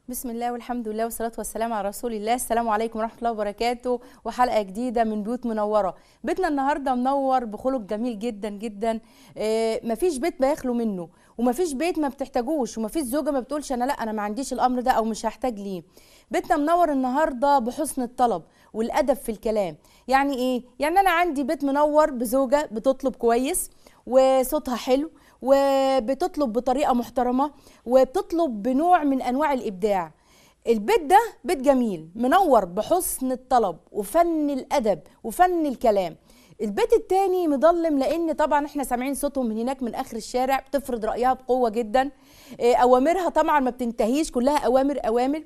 بسم الله والحمد لله والصلاة والسلام على رسول الله السلام عليكم ورحمة الله وبركاته وحلقة جديدة من بيوت منورة بيتنا النهاردة منور بخلق جميل جدا جدا آه، مفيش بيت ما يخلو منه ومفيش بيت ما بتحتاجوش ومفيش زوجة ما بتقولش أنا لا أنا ما عنديش الأمر ده أو مش هحتاج ليه بيتنا منور النهاردة بحسن الطلب والأدب في الكلام يعني إيه؟ يعني أنا عندي بيت منور بزوجة بتطلب كويس وصوتها حلو وبتطلب بطريقه محترمه وبتطلب بنوع من انواع الابداع البيت ده بيت جميل منور بحسن الطلب وفن الادب وفن الكلام البيت التاني مظلم لان طبعا احنا سامعين صوتهم من هناك من اخر الشارع بتفرض رايها بقوه جدا إيه، اوامرها طبعا ما بتنتهيش كلها اوامر اوامر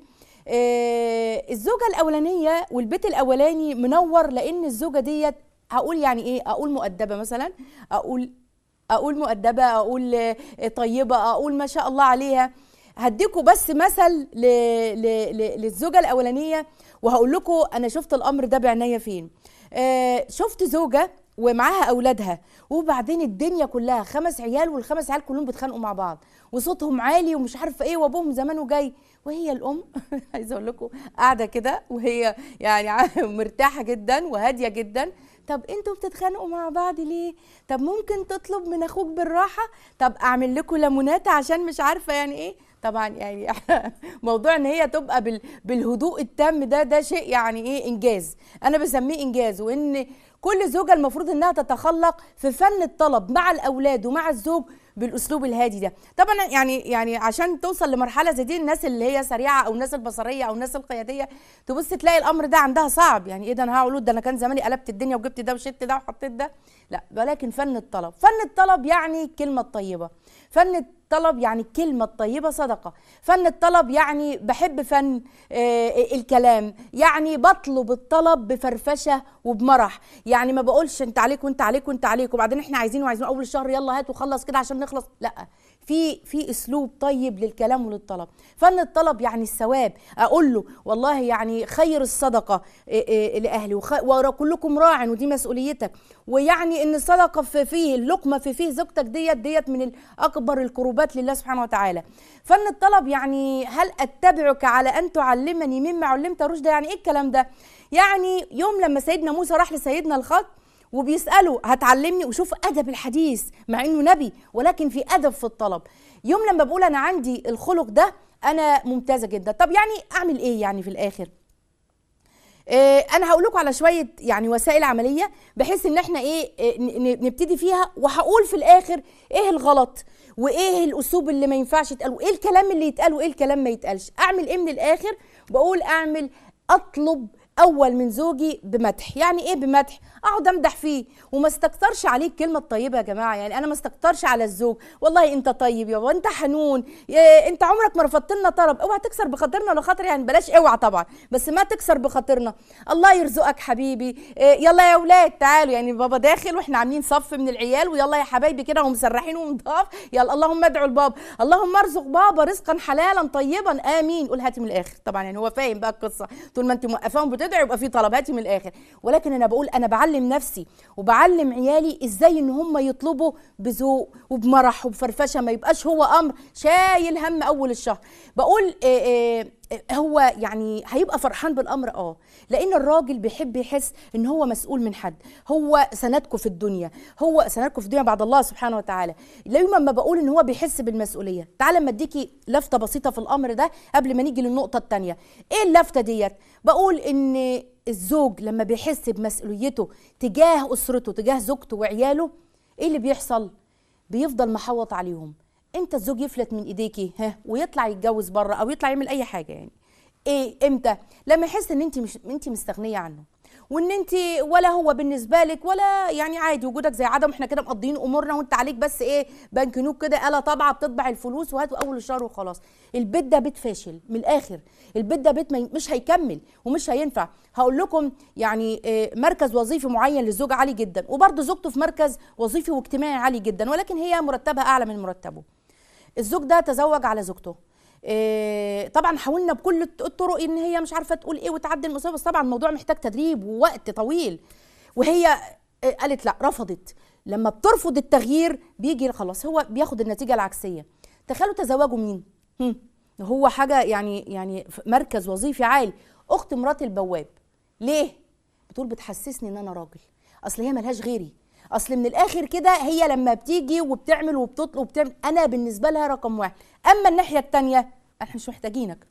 إيه، الزوجه الاولانيه والبيت الاولاني منور لان الزوجه ديت هقول يعني ايه اقول مؤدبه مثلا اقول اقول مؤدبه اقول آه، طيبه اقول ما شاء الله عليها هديكوا بس مثل ل... ل... ل... للزوجه الاولانيه وهقول لكم انا شفت الامر ده بعناية فين آه شفت زوجه ومعاها اولادها وبعدين الدنيا كلها خمس عيال والخمس عيال كلهم بيتخانقوا مع بعض وصوتهم عالي ومش عارفه ايه وابوهم زمانه جاي وهي الام عايزه اقول لكم قاعده كده وهي يعني مرتاحه جدا وهاديه جدا طب انتوا بتتخانقوا مع بعض ليه طب ممكن تطلب من اخوك بالراحه طب اعمل لكم ليمونات عشان مش عارفه يعني ايه طبعا يعني موضوع ان هي تبقى بال بالهدوء التام ده ده شيء يعني ايه انجاز انا بسميه انجاز وان كل زوجه المفروض انها تتخلق في فن الطلب مع الاولاد ومع الزوج بالاسلوب الهادي ده طبعا يعني يعني عشان توصل لمرحله زي دي الناس اللي هي سريعه او الناس البصريه او الناس القياديه تبص تلاقي الامر ده عندها صعب يعني ايه ده انا هقول ده انا كان زماني قلبت الدنيا وجبت ده وشلت ده وحطيت ده لا ولكن فن الطلب فن الطلب يعني الكلمه الطيبه فن الطلب يعني الكلمة الطيبة صدقة فن الطلب يعني بحب فن آه الكلام يعني بطلب الطلب بفرفشة وبمرح يعني ما بقولش انت عليك وانت عليك وانت عليك وبعدين احنا عايزين وعايزين اول الشهر يلا هات وخلص كده عشان نخلص لا في في اسلوب طيب للكلام وللطلب فن الطلب يعني الثواب اقول له والله يعني خير الصدقه إيه إيه لاهلي وكلكم راع ودي مسؤوليتك ويعني ان الصدقه في فيه اللقمه في فيه زوجتك ديت ديت من اكبر القربات لله سبحانه وتعالى فن الطلب يعني هل اتبعك على ان تعلمني مما علمت رشدا يعني ايه الكلام ده يعني يوم لما سيدنا موسى راح لسيدنا الخضر وبيساله هتعلمني وشوف ادب الحديث مع انه نبي ولكن في ادب في الطلب يوم لما بقول انا عندي الخلق ده انا ممتازه جدا طب يعني اعمل ايه يعني في الاخر إيه انا هقول لكم على شويه يعني وسائل عمليه بحيث ان احنا ايه, إيه نبتدي فيها وهقول في الاخر ايه الغلط وايه الاسلوب اللي ما ينفعش يتقال وايه الكلام اللي يتقال وايه الكلام ما يتقالش اعمل ايه من الاخر بقول اعمل اطلب اول من زوجي بمدح يعني ايه بمدح اقعد امدح فيه وما استكترش عليه الكلمه الطيبه يا جماعه يعني انا ما استكترش على الزوج والله انت طيب يابا انت حنون انت عمرك ما رفضت لنا طلب اوعى تكسر بخاطرنا ولا خاطر يعني بلاش اوعى طبعا بس ما تكسر بخاطرنا الله يرزقك حبيبي يلا يا اولاد تعالوا يعني بابا داخل واحنا عاملين صف من العيال ويلا يا حبايبي كده ومسرحين ومضاف يلا اللهم ادعوا البابا اللهم ارزق بابا رزقا حلالا طيبا امين قول هاتي من الاخر طبعا يعني هو فاهم بقى القصه طول ما انت موقفاهم بتدعي يبقى في طلب هاتي من الاخر ولكن انا بقول انا بعلم بعلم نفسي وبعلم عيالي ازاي ان هم يطلبوا بذوق وبمرح وبفرفشه ما يبقاش هو امر شايل هم اول الشهر بقول إيه إيه هو يعني هيبقى فرحان بالامر اه لان الراجل بيحب يحس ان هو مسؤول من حد هو سندكم في الدنيا هو سندكم في الدنيا بعد الله سبحانه وتعالى يوم ما بقول ان هو بيحس بالمسؤوليه تعالى اما اديكي لفته بسيطه في الامر ده قبل ما نيجي للنقطه الثانيه ايه اللفته ديت بقول ان الزوج لما بيحس بمسؤوليته تجاه اسرته تجاه زوجته وعياله ايه اللي بيحصل بيفضل محوط عليهم انت الزوج يفلت من ايديكي ها ويطلع يتجوز بره او يطلع يعمل اي حاجه يعني ايه امتى لما يحس ان انت مش انت مستغنيه عنه وان انت ولا هو بالنسبه لك ولا يعني عادي وجودك زي عدم احنا كده مقضيين امورنا وانت عليك بس ايه بنك نوك كده آلة طابعه بتطبع الفلوس وهاتوا اول الشهر وخلاص البيت ده بيت فاشل من الاخر البيت ده بيت مش هيكمل ومش هينفع هقول لكم يعني مركز وظيفي معين للزوج عالي جدا وبرضه زوجته في مركز وظيفي واجتماعي عالي جدا ولكن هي مرتبها اعلى من مرتبه الزوج ده تزوج على زوجته إيه طبعا حاولنا بكل الطرق ان هي مش عارفه تقول ايه وتعدل المسافه بس طبعا الموضوع محتاج تدريب ووقت طويل وهي قالت لا رفضت لما بترفض التغيير بيجي خلاص هو بياخد النتيجه العكسيه تخيلوا تزوجوا مين هم. هو حاجه يعني يعني ف- مركز وظيفي عالي اخت مرات البواب ليه بتقول بتحسسني ان انا راجل اصل هي ملهاش غيري اصل من الاخر كده هي لما بتيجي وبتعمل وبتطلب وبتعمل انا بالنسبه لها رقم واحد اما الناحيه التانية احنا مش محتاجينك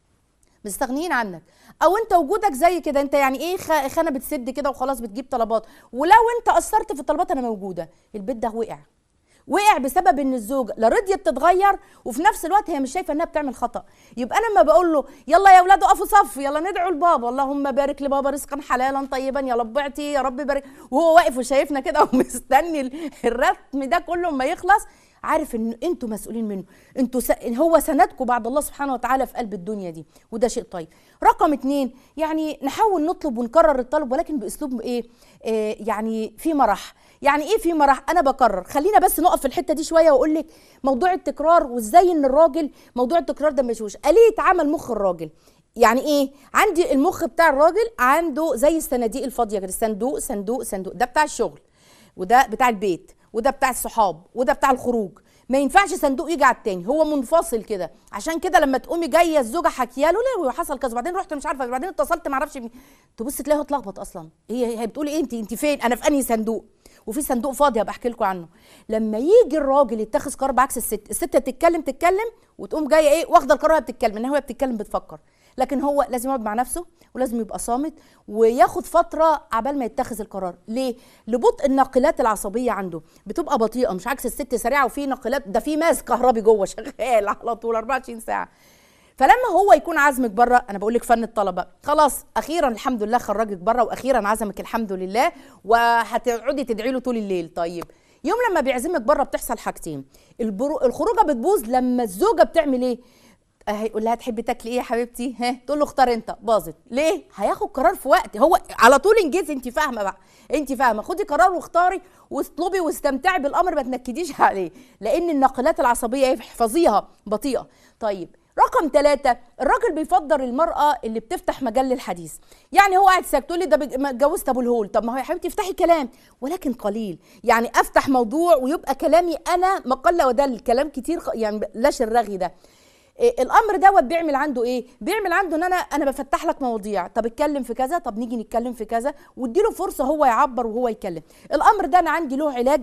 مستغنيين عنك او انت وجودك زي كده انت يعني ايه خ- خانه بتسد كده وخلاص بتجيب طلبات ولو انت قصرت في الطلبات انا موجوده البيت ده وقع وقع بسبب ان الزوجه لا رضيت تتغير وفي نفس الوقت هي مش شايفه انها بتعمل خطا يبقى انا لما بقول له يلا يا اولاد اقفوا صف يلا ندعو لبابا اللهم بارك لبابا رزقا حلالا طيبا يا رب اعطي يا رب بارك وهو واقف وشايفنا كده ومستني ال- الرتم ده كله ما يخلص عارف ان انتوا مسؤولين منه انتوا س... هو سندكم بعد الله سبحانه وتعالى في قلب الدنيا دي وده شيء طيب رقم اتنين يعني نحاول نطلب ونكرر الطلب ولكن باسلوب ايه آه يعني في مرح يعني ايه في مرح انا بكرر خلينا بس نقف في الحته دي شويه واقول لك موضوع التكرار وازاي ان الراجل موضوع التكرار ده مشوش آلية عمل مخ الراجل يعني ايه عندي المخ بتاع الراجل عنده زي الصناديق الفاضيه كده صندوق صندوق صندوق ده بتاع الشغل وده بتاع البيت وده بتاع الصحاب وده بتاع الخروج ما ينفعش صندوق يجي على التاني هو منفصل كده عشان كده لما تقومي جايه الزوجه حكيها له ليه وحصل كذا بعدين رحت مش عارفه بعدين اتصلت ما اعرفش مين تبص تلاقيها اتلخبط اصلا هي هي بتقولي ايه انت انت فين انا في انهي صندوق وفي صندوق فاضي هبقى احكي لكم عنه لما يجي الراجل يتخذ قرار بعكس الست الست تتكلم تتكلم وتقوم جايه ايه واخده القرار وهي بتتكلم ان هو بتتكلم بتفكر لكن هو لازم يقعد مع نفسه ولازم يبقى صامت وياخد فتره عبال ما يتخذ القرار ليه لبطء الناقلات العصبيه عنده بتبقى بطيئه مش عكس الست سريعه وفي ناقلات ده في ماس كهربي جوه شغال على طول 24 ساعه فلما هو يكون عزمك بره انا بقول لك فن الطلبه خلاص اخيرا الحمد لله خرجك بره واخيرا عزمك الحمد لله وهتقعدي تدعي له طول الليل طيب يوم لما بيعزمك بره بتحصل حاجتين البرو... الخروجه بتبوظ لما الزوجه بتعمل ايه هيقول لها تحبي تاكلي ايه يا حبيبتي ها تقول له اختار انت باظت ليه هياخد قرار في وقت هو على طول انجزي انت فاهمه بقى انت فاهمه خدي قرار واختاري واطلبي واستمتعي بالامر ما تنكديش عليه لان النقلات العصبيه ايه احفظيها بطيئه طيب رقم ثلاثة الراجل بيفضل المرأة اللي بتفتح مجال للحديث يعني هو قاعد ساكت تقول لي ده بج- ما اتجوزت ابو الهول طب ما هو يا حبيبتي افتحي كلام ولكن قليل يعني افتح موضوع ويبقى كلامي انا ما قل ودل كلام كتير خ- يعني لاش الرغي ده إيه الامر دوت بيعمل عنده ايه بيعمل عنده ان انا انا بفتح لك مواضيع طب اتكلم في كذا طب نيجي نتكلم في كذا واديله فرصه هو يعبر وهو يتكلم الامر ده انا عندي له علاج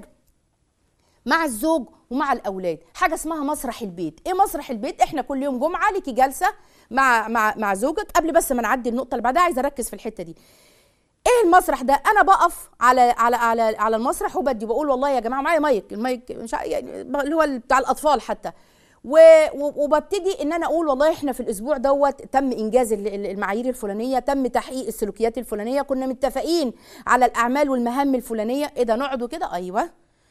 مع الزوج ومع الاولاد حاجه اسمها مسرح البيت ايه مسرح البيت احنا كل يوم جمعه ليكي جلسه مع مع مع زوجك قبل بس ما نعدي النقطه اللي بعدها عايزه اركز في الحته دي ايه المسرح ده انا بقف على على على على المسرح وبدي بقول والله يا جماعه معايا مايك المايك مش ع- يعني اللي هو بتاع الاطفال حتى و- و- وببتدي ان انا اقول والله احنا في الاسبوع دوت تم انجاز ال- ال- المعايير الفلانيه تم تحقيق السلوكيات الفلانيه كنا متفقين على الاعمال والمهام الفلانيه ايه ده نقعد كده ايوه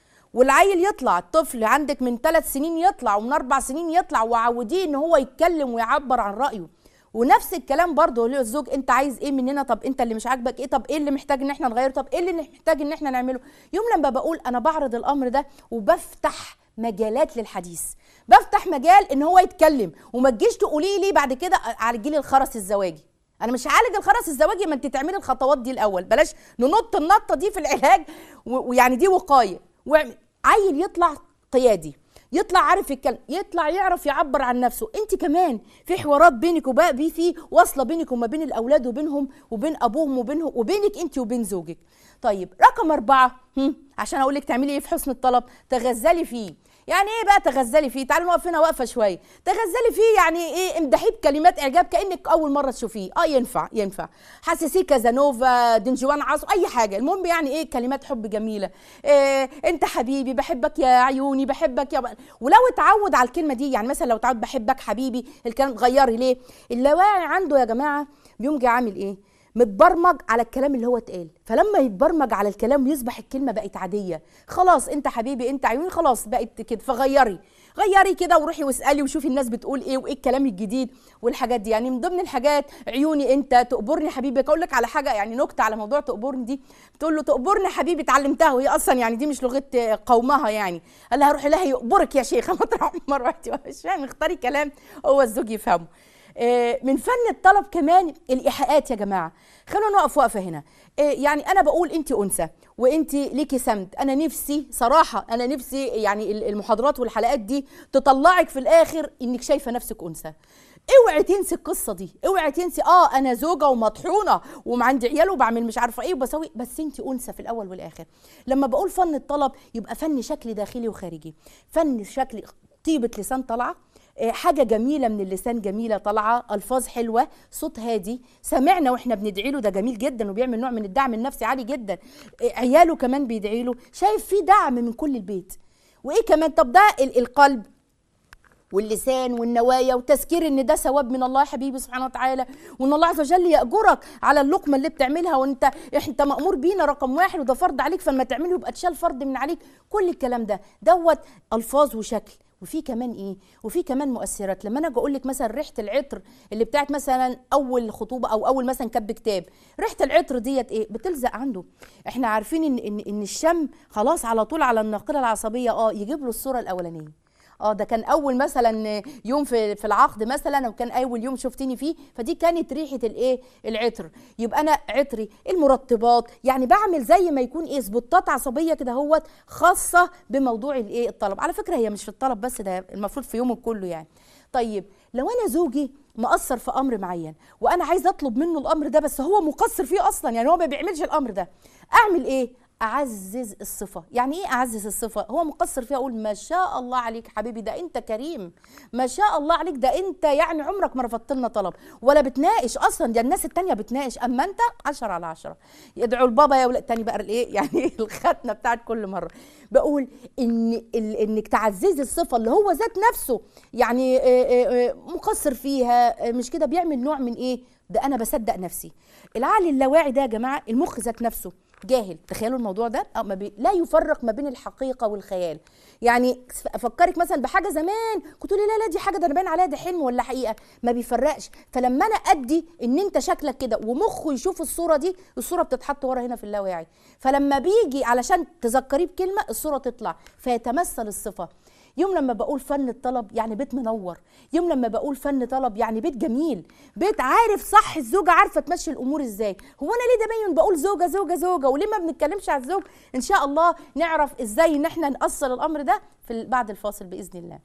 والعيل يطلع الطفل عندك من ثلاث سنين يطلع ومن اربع سنين يطلع وعوديه ان هو يتكلم ويعبر عن رايه ونفس الكلام برضه له الزوج انت عايز ايه مننا طب انت اللي مش عاجبك ايه طب ايه اللي محتاج ان احنا نغيره طب ايه اللي محتاج ان احنا نعمله يوم لما بقول انا بعرض الامر ده وبفتح مجالات للحديث بفتح مجال ان هو يتكلم وما تجيش تقولي لي بعد كده عالجي لي الخرس الزواجي انا مش هعالج الخرس الزواجي ما انت تعملي الخطوات دي الاول بلاش ننط النطه دي في العلاج و- ويعني دي وقايه واعمل- عيل يطلع قيادي يطلع عارف يتكلم يطلع يعرف يعبر عن نفسه انت كمان في حوارات بينك وبقى بي في واصله بينك وما بين الاولاد وبينهم وبين ابوهم وبينهم وبينك انت وبين زوجك طيب رقم أربعة هم، عشان أقول لك تعملي إيه في حسن الطلب تغزلي فيه يعني ايه بقى تغزلي فيه تعالوا نقف هنا وقفه شويه تغزلي فيه يعني ايه امدحيه بكلمات اعجاب كانك اول مره تشوفيه اه ينفع ينفع حسسيه كازانوفا دنجوان عاصو اي حاجه المهم يعني ايه كلمات حب جميله إيه انت حبيبي بحبك يا عيوني بحبك يا ب... ولو اتعود على الكلمه دي يعني مثلا لو اتعود بحبك حبيبي الكلام غيري ليه اللاواعي عنده يا جماعه بيقوم جاي عامل ايه متبرمج على الكلام اللي هو اتقال فلما يتبرمج على الكلام يصبح الكلمه بقت عاديه خلاص انت حبيبي انت عيوني خلاص بقت كده فغيري غيري كده وروحي واسالي وشوفي الناس بتقول ايه وايه الكلام الجديد والحاجات دي يعني من ضمن الحاجات عيوني انت تقبرني حبيبي اقول لك على حاجه يعني نكته على موضوع تقبرني دي بتقول له تقبرني حبيبي اتعلمتها وهي اصلا يعني دي مش لغه قومها يعني قال لها روحي لها يقبرك يا شيخه مطرح عمر وقتي مش فاهم اختاري كلام هو الزوج يفهمه آه، من فن الطلب كمان الايحاءات يا جماعه خلونا نقف وقفه هنا آه، يعني انا بقول انت انثى وانت ليكي سمت انا نفسي صراحه انا نفسي يعني ال- المحاضرات والحلقات دي تطلعك في الاخر انك شايفه نفسك انثى اوعي تنسي القصه دي اوعي تنسي اه انا زوجه ومطحونه وعندي عيال وبعمل مش عارفه ايه وبسوي بس انت انثى في الاول والاخر لما بقول فن الطلب يبقى فن شكل داخلي وخارجي فن شكل طيبه لسان طالعه آه، حاجه جميله من اللسان جميله طالعه الفاظ حلوه صوت هادي سمعنا واحنا بندعي له ده جميل جدا وبيعمل نوع من الدعم النفسي عالي جدا آه، عياله كمان بيدعي له شايف في دعم من كل البيت وايه كمان طب ده ال- القلب واللسان والنوايا وتذكير ان ده ثواب من الله يا حبيبي سبحانه وتعالى وان الله عز وجل ياجرك على اللقمه اللي بتعملها وانت انت مامور بينا رقم واحد وده فرض عليك فلما تعمله يبقى اتشال فرض من عليك كل الكلام ده دوت الفاظ وشكل وفي كمان ايه وفي كمان مؤثرات لما انا اجي اقول لك مثلا ريحه العطر اللي بتاعت مثلا اول خطوبه او اول مثلا كب كتاب ريحه العطر ديت ايه بتلزق عنده احنا عارفين ان ان, إن الشم خلاص على طول على الناقله العصبيه اه يجيب له الصوره الاولانيه اه ده كان اول مثلا يوم في في العقد مثلا او كان اول يوم شفتني فيه فدي كانت ريحه الايه العطر يبقى انا عطري المرطبات يعني بعمل زي ما يكون ايه سبوتات عصبيه كده هوت خاصه بموضوع الايه الطلب على فكره هي مش في الطلب بس ده المفروض في يومك كله يعني طيب لو انا زوجي مقصر في امر معين وانا عايزه اطلب منه الامر ده بس هو مقصر فيه اصلا يعني هو ما بيعملش الامر ده اعمل ايه اعزز الصفه يعني ايه اعزز الصفه هو مقصر فيها اقول ما شاء الله عليك حبيبي ده انت كريم ما شاء الله عليك ده انت يعني عمرك ما رفضت لنا طلب ولا بتناقش اصلا ده الناس التانية بتناقش اما انت عشرة على عشرة يدعو البابا يا ولاد تاني بقى الايه يعني الختمه بتاعت كل مره بقول ان ال- انك تعززي الصفه اللي هو ذات نفسه يعني آه، آه، آه، مقصر فيها آه، مش كده بيعمل نوع من ايه ده انا بصدق نفسي العقل اللاواعي ده يا جماعه المخ ذات نفسه جاهل تخيلوا الموضوع ده أو ما بي... لا يفرق ما بين الحقيقه والخيال يعني افكرك مثلا بحاجه زمان كنت تقولي لا لا دي حاجه ده انا باين عليها ده حلم ولا حقيقه ما بيفرقش فلما انا ادي ان انت شكلك كده ومخه يشوف الصوره دي الصوره بتتحط ورا هنا في اللاواعي فلما بيجي علشان تذكريه بكلمه الصوره تطلع فيتمثل الصفه يوم لما بقول فن الطلب يعني بيت منور يوم لما بقول فن طلب يعني بيت جميل بيت عارف صح الزوجه عارفه تمشي الامور ازاي هو انا ليه دايما بقول زوجه زوجه زوجه وليه ما بنتكلمش على الزوج ان شاء الله نعرف ازاي ان احنا نأصل الامر ده في ال- بعد الفاصل باذن الله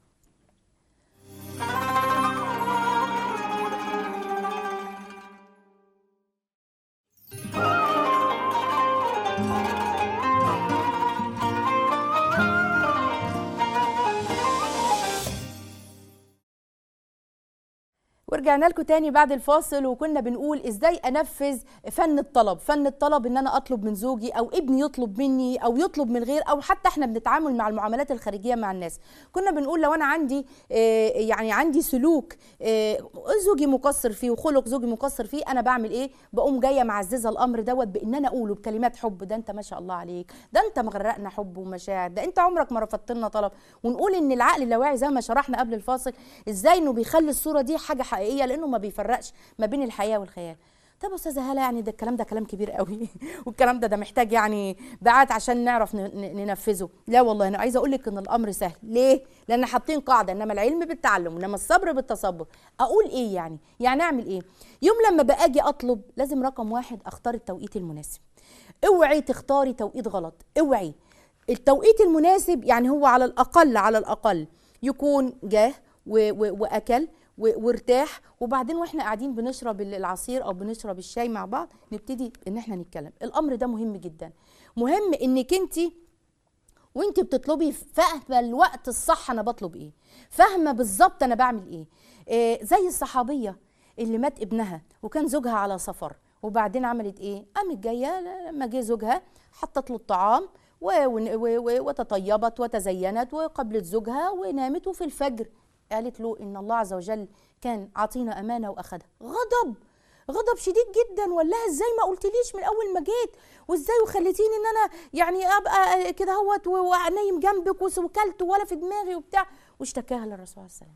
ورجعنا لكم تاني بعد الفاصل وكنا بنقول ازاي انفذ فن الطلب فن الطلب ان انا اطلب من زوجي او ابني يطلب مني او يطلب من غير او حتى احنا بنتعامل مع المعاملات الخارجيه مع الناس كنا بنقول لو انا عندي آه، يعني عندي سلوك آه، زوجي مقصر فيه وخلق زوجي مقصر فيه انا بعمل ايه بقوم جايه معززه الامر دوت بان انا اقوله بكلمات حب ده انت ما شاء الله عليك ده انت مغرقنا حب ومشاعر ده انت عمرك ما رفضت لنا طلب ونقول ان العقل اللاواعي زي ما شرحنا قبل الفاصل ازاي انه بيخلي الصوره دي حاجه حقيقيه لانه ما بيفرقش ما بين الحياه والخيال طب يا استاذه هاله يعني ده الكلام ده كلام كبير قوي والكلام ده ده محتاج يعني بعات عشان نعرف ن- ن- ننفذه لا والله انا عايزه اقول لك ان الامر سهل ليه لان حاطين قاعده انما العلم بالتعلم انما الصبر بالتصبر اقول ايه يعني يعني اعمل ايه يوم لما باجي اطلب لازم رقم واحد اختار التوقيت المناسب اوعي تختاري توقيت غلط اوعي التوقيت المناسب يعني هو على الاقل على الاقل يكون جاه و- و- واكل و- وارتاح وبعدين واحنا قاعدين بنشرب العصير او بنشرب الشاي مع بعض نبتدي ان احنا نتكلم الامر ده مهم جدا مهم انك انت وانت بتطلبي فاهمه الوقت الصح انا بطلب ايه فاهمه بالظبط انا بعمل ايه آه زي الصحابيه اللي مات ابنها وكان زوجها على سفر وبعدين عملت ايه قامت جايه لما جه زوجها حطت له الطعام و- و- و- وتطيبت وتزينت وقبلت زوجها ونامت وفي الفجر قالت له ان الله عز وجل كان عطينا امانه واخدها غضب غضب شديد جدا وقال لها ازاي ما قلتليش من اول ما جيت وازاي وخليتيني ان انا يعني ابقى كده اهوت و- ونايم جنبك وس- وكلت ولا في دماغي وبتاع واشتكاها للرسول عليه السلام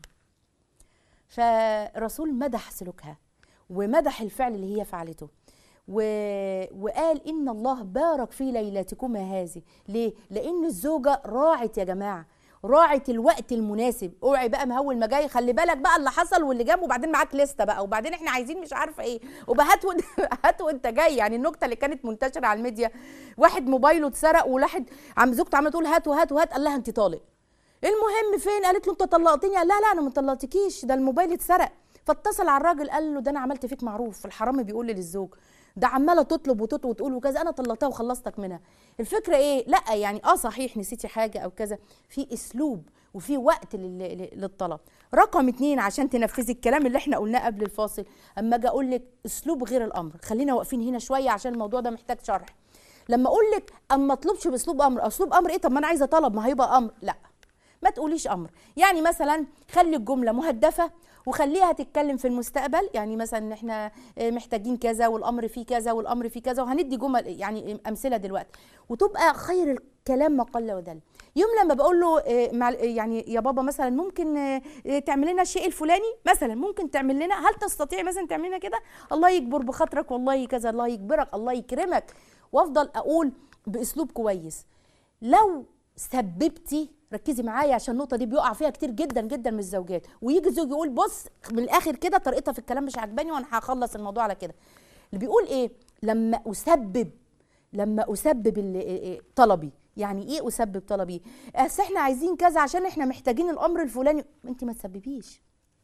فالرسول مدح سلوكها ومدح الفعل اللي هي فعلته و... وقال ان الله بارك في ليلتكما هذه ليه لان الزوجه راعت يا جماعه راعت الوقت المناسب اوعي بقى مهول ما جاي خلي بالك بقى اللي حصل واللي جاب وبعدين معاك لسته بقى وبعدين احنا عايزين مش عارفه ايه وبهات وانت هات وانت جاي يعني النكته اللي كانت منتشره على الميديا واحد موبايله اتسرق وواحد عم زوجته عماله تقول هات وهات وهات قال لها انت طالق المهم فين قالت له انت طلقتني قال لا لا انا ما طلقتكيش ده الموبايل اتسرق فاتصل على الراجل قال له ده انا عملت فيك معروف الحرامي بيقول للزوج ده عماله تطلب وتطلب وتقول وكذا انا طلقتها وخلصتك منها الفكره ايه لا يعني اه صحيح نسيتي حاجه او كذا في اسلوب وفي وقت للطلب رقم اتنين عشان تنفذي الكلام اللي احنا قلناه قبل الفاصل اما اجي اقول لك اسلوب غير الامر خلينا واقفين هنا شويه عشان الموضوع ده محتاج شرح لما اقول لك اما اطلبش باسلوب امر اسلوب امر ايه طب ما انا عايزه طلب ما هيبقى امر لا ما تقوليش امر يعني مثلا خلي الجمله مهدفه وخليها تتكلم في المستقبل يعني مثلا ان احنا محتاجين كذا والامر فيه كذا والامر فيه كذا وهندي جمل يعني امثله دلوقتي وتبقى خير الكلام ما قل ودل يوم لما بقول له يعني يا بابا مثلا ممكن تعمل لنا الشيء الفلاني مثلا ممكن تعمل لنا هل تستطيع مثلا تعمل لنا كده الله يكبر بخاطرك والله كذا الله يكبرك الله يكرمك وافضل اقول باسلوب كويس لو سببتي ركزي معايا عشان النقطه دي بيقع فيها كتير جدا جدا من الزوجات ويجي الزوج يقول بص من الاخر كده طريقتها في الكلام مش عجباني وانا هخلص الموضوع على كده اللي بيقول ايه لما اسبب لما اسبب طلبي يعني ايه اسبب طلبي اصل احنا عايزين كذا عشان احنا محتاجين الامر الفلاني انت ما تسببيش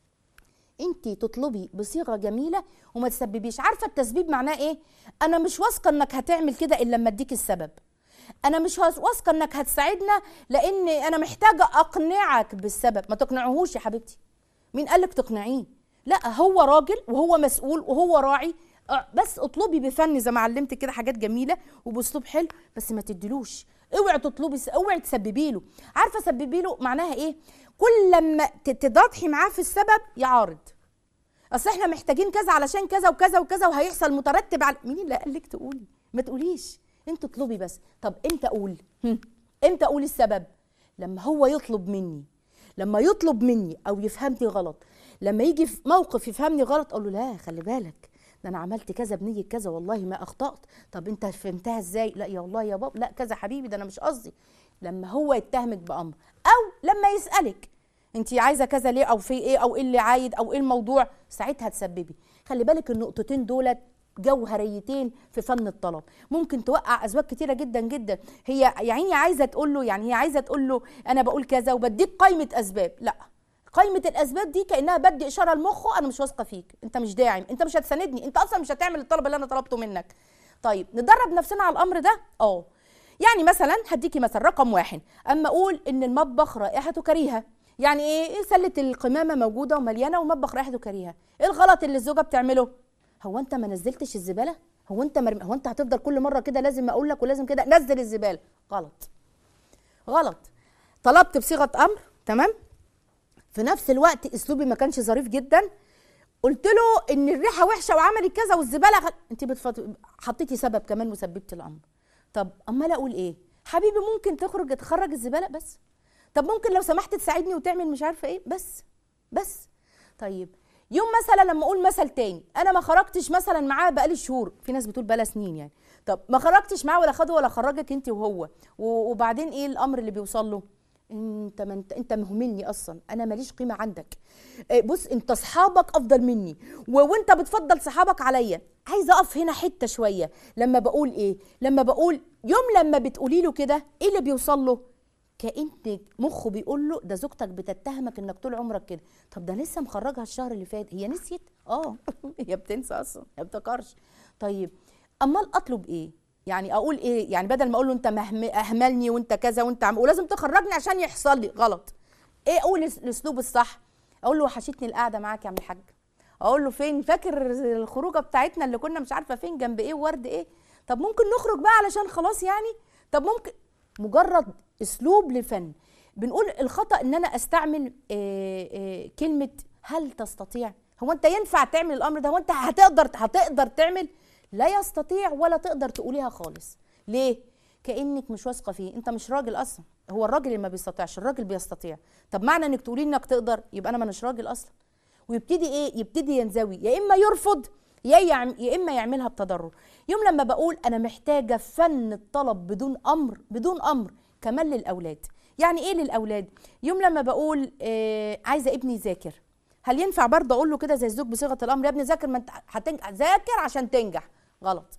انت تطلبي بصيغه جميله وما تسببيش عارفه التسبيب معناه ايه انا مش واثقه انك هتعمل كده الا لما اديك السبب انا مش واثقه انك هتساعدنا لان انا محتاجه اقنعك بالسبب ما تقنعهوش يا حبيبتي مين قالك تقنعيه لا هو راجل وهو مسؤول وهو راعي بس اطلبي بفن زي ما علمت كده حاجات جميله وباسلوب حلو بس ما تديلوش اوعي تطلبي اوعي تسببي له عارفه سببي له معناها ايه كل لما تضحي معاه في السبب يعارض اصل احنا محتاجين كذا علشان كذا وكذا وكذا وهيحصل مترتب على مين اللي قال لك تقولي ما تقوليش انت اطلبي بس طب امتى اقول امتى اقول السبب لما هو يطلب مني لما يطلب مني او يفهمني غلط لما يجي في موقف يفهمني غلط اقول له لا خلي بالك ده انا عملت كذا بنيه كذا والله ما اخطات طب انت فهمتها ازاي لا يا والله يا بابا لا كذا حبيبي ده انا مش قصدي لما هو يتهمك بامر او لما يسالك انت عايزه كذا ليه او في ايه او ايه اللي عايد او ايه الموضوع ساعتها تسببي خلي بالك النقطتين دولت جوهريتين في فن الطلب ممكن توقع ازواج كتيره جدا جدا هي يعني عايزه تقول له يعني هي عايزه تقول له انا بقول كذا وبديك قائمه اسباب لا قائمه الاسباب دي كانها بدي اشاره لمخه انا مش واثقه فيك انت مش داعم انت مش هتساندني انت اصلا مش هتعمل الطلب اللي انا طلبته منك طيب ندرب نفسنا على الامر ده اه يعني مثلا هديكي مثلا رقم واحد اما اقول ان المطبخ رائحته كريهه يعني ايه سله القمامه موجوده ومليانه والمطبخ رائحته كريهه ايه الغلط اللي الزوجه بتعمله هو انت ما نزلتش الزباله هو انت مرم... هو انت هتفضل كل مره كده لازم اقول لك ولازم كده نزل الزباله غلط غلط طلبت بصيغه امر تمام في نفس الوقت اسلوبي ما كانش ظريف جدا قلت له ان الريحه وحشه وعملت كذا والزباله غ... انت بتفط... حطيتي سبب كمان وسببتي الامر طب امال اقول ايه حبيبي ممكن تخرج تخرج الزباله بس طب ممكن لو سمحت تساعدني وتعمل مش عارفه ايه بس بس طيب يوم مثلا لما اقول مثل تاني انا ما خرجتش مثلا معاه بقالي شهور في ناس بتقول بقالها سنين يعني طب ما خرجتش معاه ولا خده ولا خرجك انت وهو وبعدين ايه الامر اللي بيوصل له انت ما انت انت مهملني اصلا انا ماليش قيمه عندك بص انت اصحابك افضل مني وانت بتفضل صحابك عليا عايزه اقف هنا حته شويه لما بقول ايه لما بقول يوم لما بتقولي له كده ايه اللي بيوصل له كأن مخه بيقول له ده زوجتك بتتهمك انك طول عمرك كده طب ده لسه مخرجها الشهر اللي فات هي نسيت اه هي بتنسى اصلا ما بتفكرش طيب امال اطلب ايه يعني اقول ايه يعني بدل ما اقول له انت اهملني وانت كذا وانت عم ولازم تخرجني عشان يحصل لي غلط ايه اقول الاسلوب الصح اقول له وحشتني القعده معاك يا عم الحاج اقول له فين فاكر الخروجه بتاعتنا اللي كنا مش عارفه فين جنب ايه وورد ايه طب ممكن نخرج بقى علشان خلاص يعني طب ممكن مجرد اسلوب لفن بنقول الخطا ان انا استعمل آآ آآ كلمه هل تستطيع هو انت ينفع تعمل الامر ده هو انت هتقدر هتقدر تعمل لا يستطيع ولا تقدر تقوليها خالص ليه كانك مش واثقه فيه انت مش راجل اصلا هو الراجل اللي ما بيستطيعش الراجل بيستطيع طب معنى انك تقولي انك تقدر يبقى انا مش راجل اصلا ويبتدي ايه يبتدي ينزوي يا اما يرفض يا يعم يا اما يعملها بتضرر يوم لما بقول انا محتاجه فن الطلب بدون امر بدون امر كمان للاولاد يعني ايه للاولاد يوم لما بقول آه عايزه ابني يذاكر هل ينفع برضه اقول له كده زي الزوج بصيغه الامر يا ابني ذاكر ما انت هتنجح ذاكر عشان تنجح غلط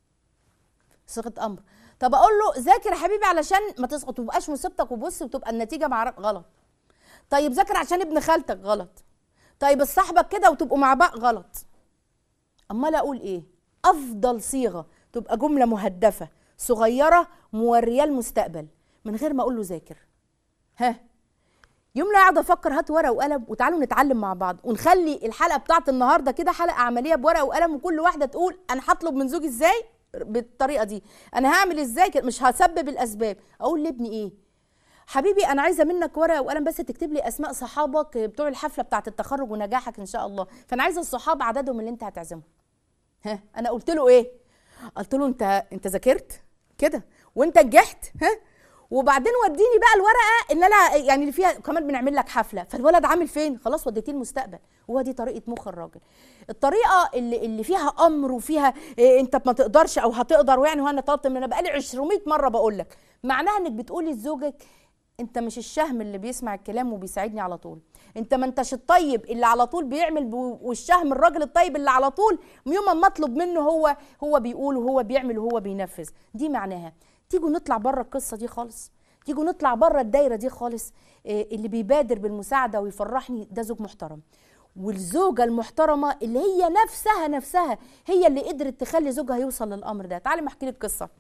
صيغه امر طب اقول له ذاكر يا حبيبي علشان ما تسقط وتبقاش مصيبتك وبص وتبقى النتيجه مع غلط طيب ذاكر عشان ابن خالتك غلط طيب صاحبك كده وتبقوا مع بعض غلط امال اقول ايه افضل صيغه تبقى جمله مهدفه صغيره موريه المستقبل من غير ما اقول له ذاكر ها يوم لا قاعد افكر هات ورقه وقلم وتعالوا نتعلم مع بعض ونخلي الحلقه بتاعت النهارده كده حلقه عمليه بورقه وقلم وكل واحده تقول انا هطلب من زوجي ازاي بالطريقه دي انا هعمل ازاي مش هسبب الاسباب اقول لابني ايه حبيبي انا عايزه منك ورقه وقلم بس تكتب لي اسماء صحابك بتوع الحفله بتاعه التخرج ونجاحك ان شاء الله فانا عايزه الصحاب عددهم اللي انت هتعزمهم ها انا قلت له ايه قلت له انت انت ذاكرت كده وانت نجحت ها وبعدين وديني بقى الورقه ان انا يعني اللي فيها كمان بنعمل لك حفله فالولد عامل فين خلاص وديتيه المستقبل هو دي طريقه مخ الراجل الطريقه اللي اللي فيها امر وفيها إيه انت ما تقدرش او هتقدر ويعني وانا طلبت من انا بقالي 200 مره بقول لك معناها انك بتقولي لزوجك انت مش الشهم اللي بيسمع الكلام وبيساعدني على طول انت ما انتش الطيب اللي على طول بيعمل والشهم الراجل الطيب اللي على طول يوم ما اطلب منه هو هو بيقول وهو بيعمل وهو بينفذ دي معناها تيجوا نطلع بره القصه دي خالص تيجوا نطلع بره الدايره دي خالص إيه اللي بيبادر بالمساعده ويفرحني ده زوج محترم والزوجه المحترمه اللي هي نفسها نفسها هي اللي قدرت تخلي زوجها يوصل للامر ده تعالي احكي لك قصه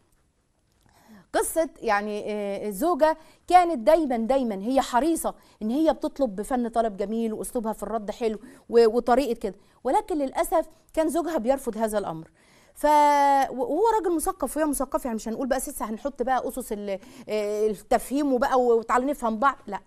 قصة يعني زوجة كانت دايما دايما هي حريصة ان هي بتطلب بفن طلب جميل واسلوبها في الرد حلو وطريقة كده ولكن للأسف كان زوجها بيرفض هذا الأمر ف وهو راجل مثقف وهي مثقفه يعني مش هنقول بقى لسه هنحط بقى اسس التفهيم وبقى وتعالوا نفهم بعض لا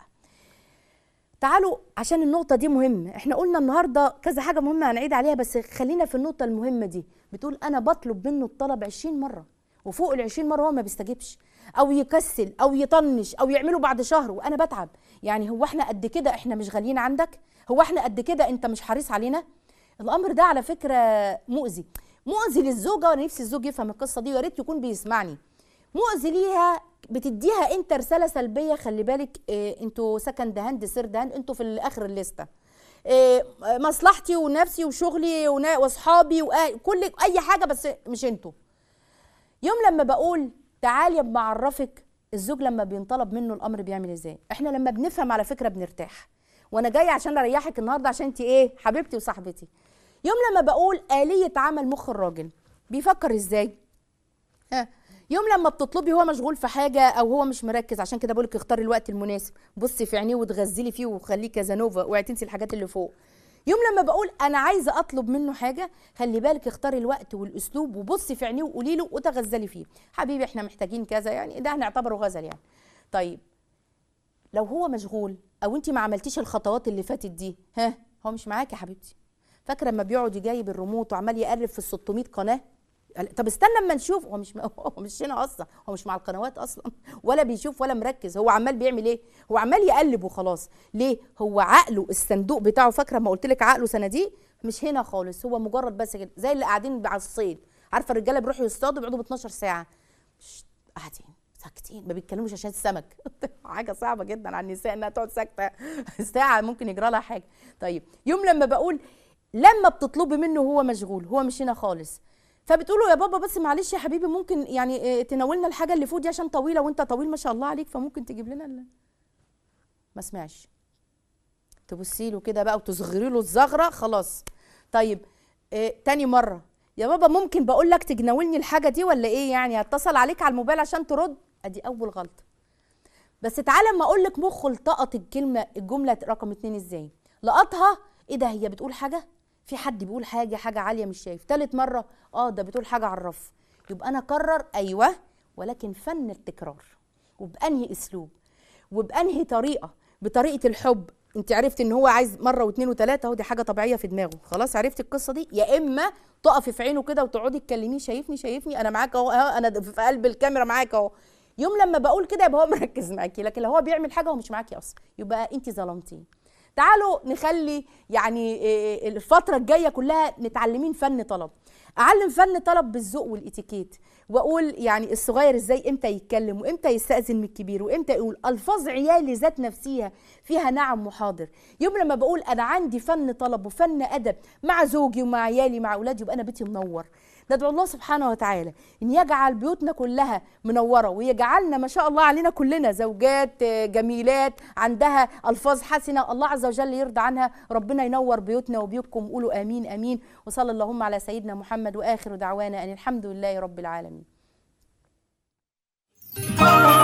تعالوا عشان النقطة دي مهمة احنا قلنا النهاردة كذا حاجة مهمة هنعيد عليها بس خلينا في النقطة المهمة دي بتقول أنا بطلب منه الطلب 20 مرة وفوق ال 20 مرة هو ما بيستجيبش أو يكسل أو يطنش أو يعمله بعد شهر وأنا بتعب يعني هو احنا قد كده احنا مش غاليين عندك هو احنا قد كده أنت مش حريص علينا الأمر ده على فكرة مؤذي مؤذي للزوجه وانا نفسي الزوج يفهم القصه دي ويا ريت يكون بيسمعني مؤذي ليها بتديها انت رساله سلبيه خلي بالك إيه انتوا سكند هاند سيرد هاند انتوا في اخر الليسته إيه مصلحتي ونفسي وشغلي واصحابي وكل اي حاجه بس مش انتوا يوم لما بقول تعالي بعرفك الزوج لما بينطلب منه الامر بيعمل ازاي احنا لما بنفهم على فكره بنرتاح وانا جايه عشان اريحك النهارده عشان انت ايه حبيبتي وصاحبتي يوم لما بقول آلية عمل مخ الراجل بيفكر ازاي؟ ها يوم لما بتطلبي هو مشغول في حاجة أو هو مش مركز عشان كده بقولك اختاري الوقت المناسب بصي في عينيه وتغزلي فيه وخليه كازانوفا اوعي تنسي الحاجات اللي فوق يوم لما بقول أنا عايزة أطلب منه حاجة خلي بالك اختاري الوقت والأسلوب وبصي في عينيه وقولي له وتغزلي فيه حبيبي احنا محتاجين كذا يعني ده هنعتبره غزل يعني طيب لو هو مشغول أو أنت ما عملتيش الخطوات اللي فاتت دي ها هو مش معاكي يا حبيبتي فاكره لما بيقعد يجايب الريموت وعمال يقلب في ال 600 قناه طب استنى اما نشوف هو مش هو مش هنا اصلا هو مش مع القنوات اصلا ولا بيشوف ولا مركز هو عمال بيعمل ايه هو عمال يقلب وخلاص ليه هو عقله الصندوق بتاعه فاكره ما قلت لك عقله صناديق مش هنا خالص هو مجرد بس كده زي اللي قاعدين على الصيد عارفه الرجاله بيروحوا يصطادوا بيقعدوا ب 12 ساعه قاعدين ساكتين ما بيتكلموش عشان السمك حاجه صعبه جدا على النساء انها تقعد ساكته ساعه ممكن يجرى لها حاجه طيب يوم لما بقول لما بتطلبي منه هو مشغول هو مش هنا خالص فبتقولوا يا بابا بس معلش يا حبيبي ممكن يعني تناولنا الحاجه اللي فوق دي عشان طويله وانت طويل ما شاء الله عليك فممكن تجيب لنا ال... ما سمعش تبصي له كده بقى وتصغري له الزغره خلاص طيب اه تاني مره يا بابا ممكن بقول لك تجناولني الحاجه دي ولا ايه يعني اتصل عليك على الموبايل عشان ترد ادي اول غلطه بس تعالى اما اقول لك مخه التقط الكلمه الجمله رقم اتنين ازاي لقطها ايه ده هي بتقول حاجه في حد بيقول حاجه حاجه عاليه مش شايف تالت مره اه ده بتقول حاجه على الرف يبقى انا اكرر ايوه ولكن فن التكرار وبانهي اسلوب وبانهي طريقه بطريقه الحب انت عرفت ان هو عايز مره واثنين وثلاثه اهو دي حاجه طبيعيه في دماغه خلاص عرفت القصه دي يا اما تقفي في عينه كده وتقعدي تكلميه شايفني شايفني انا معاك اهو انا في قلب الكاميرا معاك اهو يوم لما بقول كده يبقى هو مركز معاكي لكن لو هو بيعمل حاجه هو مش معاكي اصلا يبقى انت ظلمتيه تعالوا نخلي يعني إيه، الفتره الجايه كلها متعلمين فن طلب اعلم فن طلب بالذوق والاتيكيت واقول يعني الصغير ازاي امتى يتكلم وامتى يستاذن من الكبير وامتى يقول الفاظ عيالي ذات نفسها فيها نعم وحاضر يوم لما بقول انا عندي فن طلب وفن ادب مع زوجي ومع عيالي مع اولادي يبقى انا بيتي منور ندعو الله سبحانه وتعالى ان يجعل بيوتنا كلها منوره ويجعلنا ما شاء الله علينا كلنا زوجات آه، جميلات عندها الفاظ حسنه الله عز وجل يرضى عنها ربنا ينور بيوتنا وبيوتكم قولوا امين امين وصلى اللهم على سيدنا محمد واخر دعوانا ان الحمد لله رب العالمين